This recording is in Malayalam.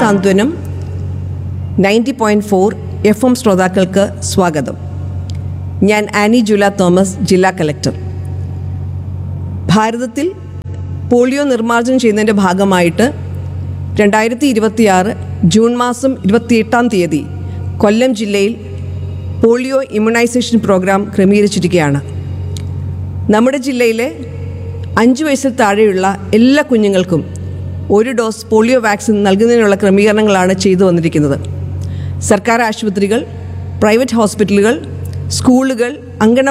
സാന്ത്വനം ninety point four F M ശ്രോതാക്കൾക്ക് സ്വാഗതം ഞാൻ ആനി ജൂല തോമസ് ജില്ലാ കലക്ടർ ഭാരതത്തിൽ പോളിയോ നിർമ്മാർജ്ജനം ചെയ്യുന്നതിൻ്റെ ഭാഗമായിട്ട് രണ്ടായിരത്തി ഇരുപത്തിയാറ് ജൂൺ മാസം ഇരുപത്തിയെട്ടാം തീയതി കൊല്ലം ജില്ലയിൽ പോളിയോ ഇമ്മ്യൂണൈസേഷൻ പ്രോഗ്രാം ക്രമീകരിച്ചിരിക്കുകയാണ് നമ്മുടെ ജില്ലയിലെ അഞ്ച് വയസ്സിൽ താഴെയുള്ള എല്ലാ കുഞ്ഞുങ്ങൾക്കും ഒരു ഡോസ് പോളിയോ വാക്സിൻ നൽകുന്നതിനുള്ള ക്രമീകരണങ്ങളാണ് ചെയ്തു വന്നിരിക്കുന്നത് സർക്കാർ ആശുപത്രികൾ പ്രൈവറ്റ് ഹോസ്പിറ്റലുകൾ സ്കൂളുകൾ അങ്കണ